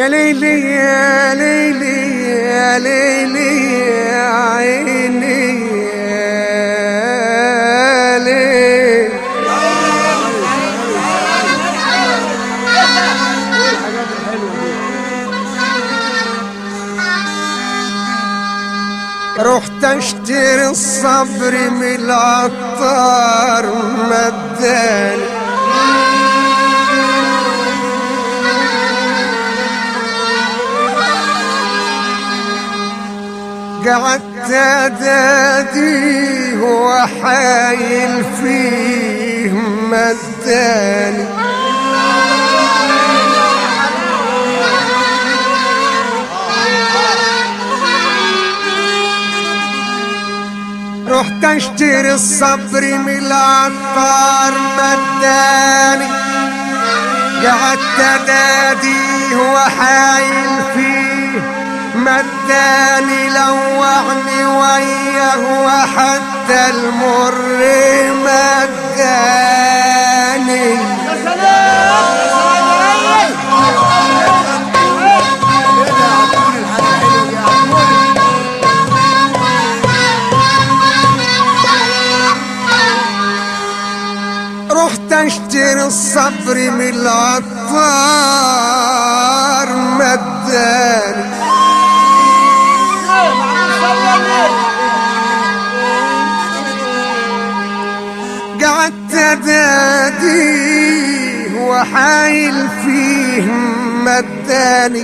يا ليلي يا ليلي يا ليلي يا عيني يا ليلي رحت اشتري الصبر من العطار مداني قعدت ادادي وحايل فيه مداني رحت اشتري الصبر من العطار مداني قعدت ادادي وحايل فيه مداني لوعني وياه وحتى المر مداني رحت اشتري الصبر من العطار مداني قعدت اداديه وحايل فيه مداني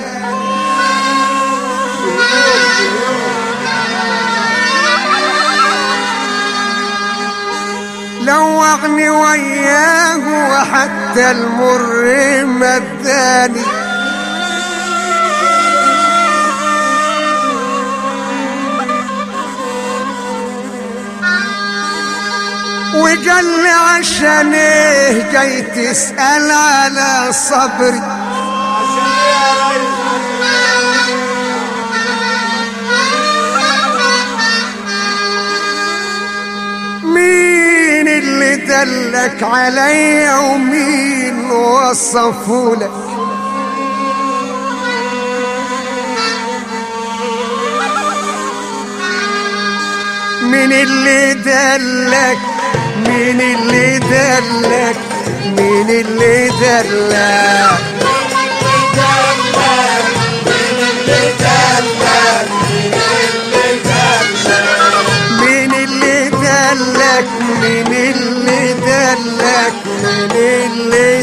لوعني وياه وحتى المر مداني وقال لي عشان ايه جاي تسأل على صبري مين اللي دلك عليا ومين وصفولك مين اللي دلك مين اللي دلك مين اللي دلك مين اللي دلك مين اللي دلك مين اللي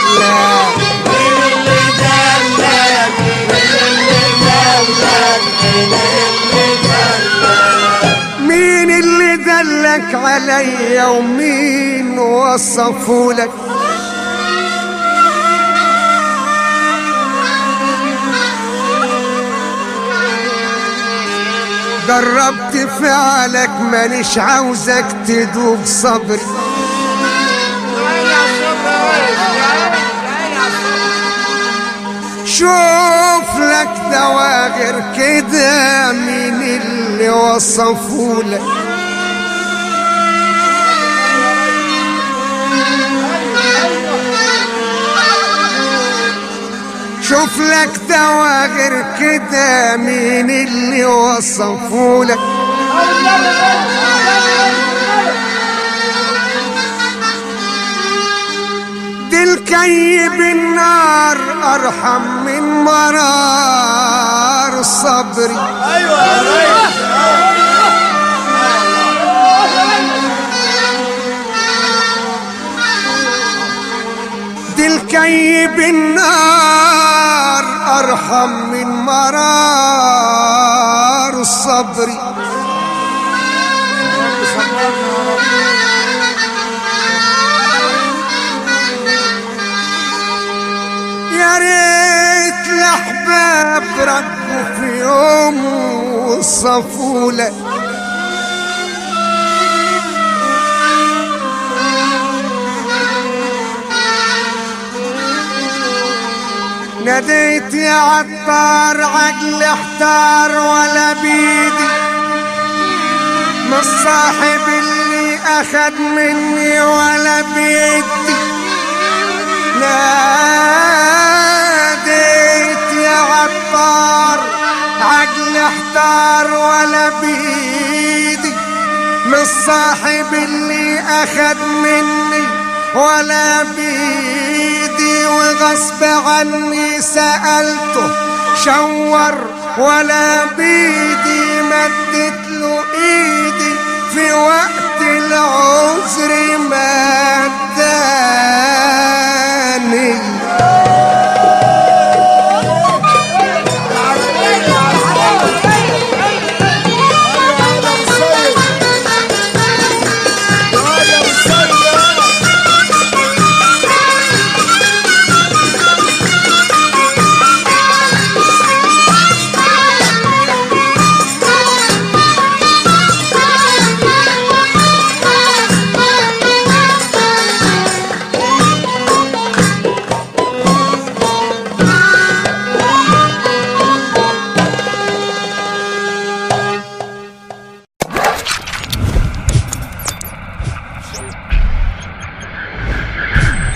دلك مين اللي دلك عليا ومين وصفولك جربت فعلك مانيش عاوزك تدوب صبري شوف لك دواغر كده مين اللي وصفولك شوف لك دواغر كده مين اللي وصفولك دي الكيب النار ارحم من مرار صبري دي الكيب النار ارحم من مرار صبري يا ريت الاحباب ردوا في يوم وصفولك ناديت يا عطار عقل احتار ولا بيدي مش صاحب اللي اخد مني ولا بيدي ناديت يا اختار ولا بيدي مش صاحب اللي اخد مني ولا بيدي وغصب عني سألته شور ولا بيدي مدت له ايدي في وقت العذر ما اداني